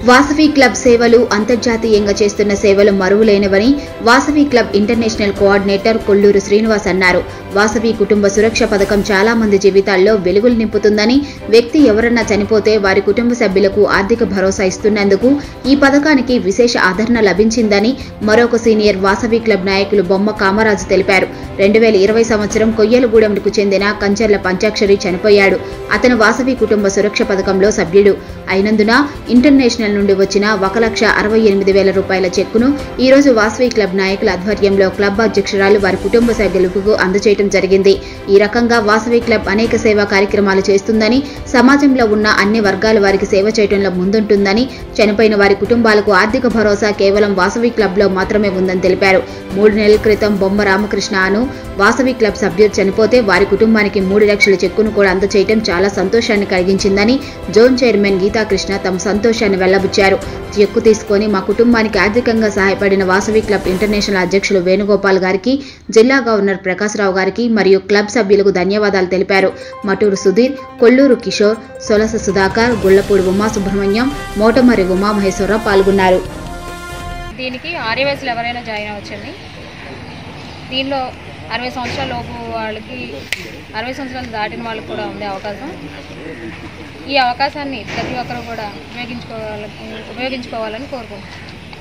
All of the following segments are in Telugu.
వాసవి క్లబ్ సేవలు అంతర్జాతీయంగా చేస్తున్న సేవలు మరువులేనివని Vasavi club international coordinator Kolluru Srinivas అన్నారు వాసవి కుటుంబ సురక్ష పథకం చాలా మంది జీవితాల్లో వెలుగులు నింపుతుందని వ్యక్తి ఎవరన్నా చనిపోతే వారి కుటుంబ సభ్యులకు ఆర్థిక భరోసా ఇస్తున్నందుకు ఈ పథకానికి విశేష ఆదరణ లభించిందని మరొక సీనియర్ వాసవి క్లబ్ నాయకులు బొమ్మ కామరాజు తెలిపారు రెండు వేల ఇరవై సంవత్సరం కొయ్యలగూడెంకు చెందిన కంచర్ల పంచాక్షరి చనిపోయాడు అతను వాసవి కుటుంబ సురక్ష పథకంలో సభ్యుడు అయినందున ఇంటర్నేషనల్ నుండి వచ్చిన ఒక లక్ష అరవై ఎనిమిది వేల రూపాయల చెక్కును ఈ రోజు వాసవి క్లబ్ నాయకుల ఆధ్వర్యంలో క్లబ్ అధ్యక్షురాలు వారి కుటుంబ సభ్యులకు అందజేయడం జరిగింది ఈ రకంగా వాసవి క్లబ్ అనేక సేవా కార్యక్రమాలు చేస్తుందని సమాజంలో ఉన్న అన్ని వర్గాల వారికి సేవ చేయడంలో ముందుంటుందని చనిపోయిన వారి కుటుంబాలకు ఆర్థిక భరోసా కేవలం వాసవి క్లబ్ లో మాత్రమే ఉందని తెలిపారు మూడు నెలల క్రితం బొమ్మ రామకృష్ణ అను వాసవి క్లబ్ సభ్యుడు చనిపోతే వారి కుటుంబానికి మూడు లక్షల చెక్కును కూడా అందజేయడం చాలా సంతోషాన్ని కలిగించిందని జోన్ చైర్మన్ గీతాకృష్ణ తమ సంతోషాన్ని వెల్లబుచ్చారు చెక్కు తీసుకొని మా కుటుంబానికి ఆర్థికంగా సహాయపడిన వాసవి క్లబ్ ఇంటర్నేషనల్ అధ్యక్షులు వేణుగోపాల్ గారికి జిల్లా గవర్నర్ ప్రకాశ్రావు గారికి మరియు క్లబ్ సభ్యులకు ధన్యవాదాలు తెలిపారు మటూరు సుధీర్ కొల్లూరు కిషోర్ సొలస సుధాకర్ గుళ్లపూడి ఉమా సుబ్రహ్మణ్యం మోటమరి ఉమామహేశ్వరరావు పాల్గొన్నారు దీనికి ఆర్య వయసులో ఎవరైనా జాయిన్ అవ్వచ్చండి దీనిలో అరవై సంవత్సరాల లోపు వాళ్ళకి అరవై సంవత్సరాలు దాటిన వాళ్ళకి కూడా ఉండే అవకాశం ఈ అవకాశాన్ని ప్రతి ఒక్కరూ కూడా ఉపయోగించుకోవాలని ఉపయోగించుకోవాలని కోరుకుంటున్నాను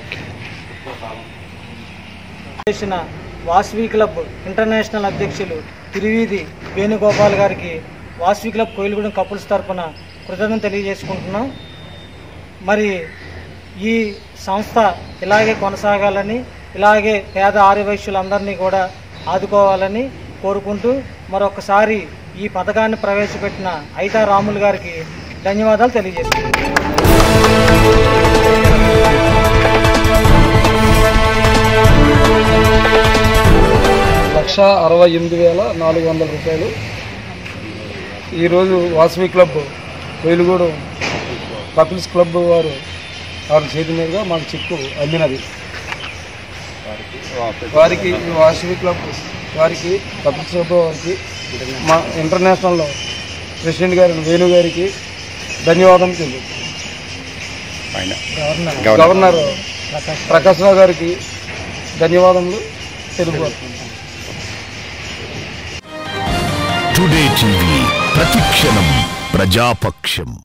చేసిన వాసవి క్లబ్ ఇంటర్నేషనల్ అధ్యక్షులు తిరువీధి వేణుగోపాల్ గారికి వాసవి క్లబ్ కోయిలగూడెం కపుల్స్ తరపున కృతజ్ఞత తెలియజేసుకుంటున్నాం మరి ఈ సంస్థ ఇలాగే కొనసాగాలని ఇలాగే పేద ఆర్యవైశ్యులందరినీ కూడా ఆదుకోవాలని కోరుకుంటూ మరొకసారి ఈ పథకాన్ని ప్రవేశపెట్టిన ఐతా రాములు గారికి ధన్యవాదాలు తెలియజేస్తున్నాం లక్ష అరవై ఎనిమిది వేల నాలుగు వందల రూపాయలు ఈరోజు వాసవి క్లబ్ వెలుగూడెం కపిల్స్ క్లబ్ వారు వారి చేతి మీదుగా మాకు చెక్కు అందినది వారికి ఈ వాసవి క్లబ్ వారికి కపిల్స్ క్లబ్ వారికి మా ఇంటర్నేషనల్ ప్రెసిడెంట్ గారి వేణు గారికి ధన్యవాదం తెలియదు గవర్నర్ ప్రకాశ్ రావు గారికి ధన్యవాదములు తెలుపుతున్నాను టుడే టీవీ ప్రతిక్షణం ప్రజాపక్షం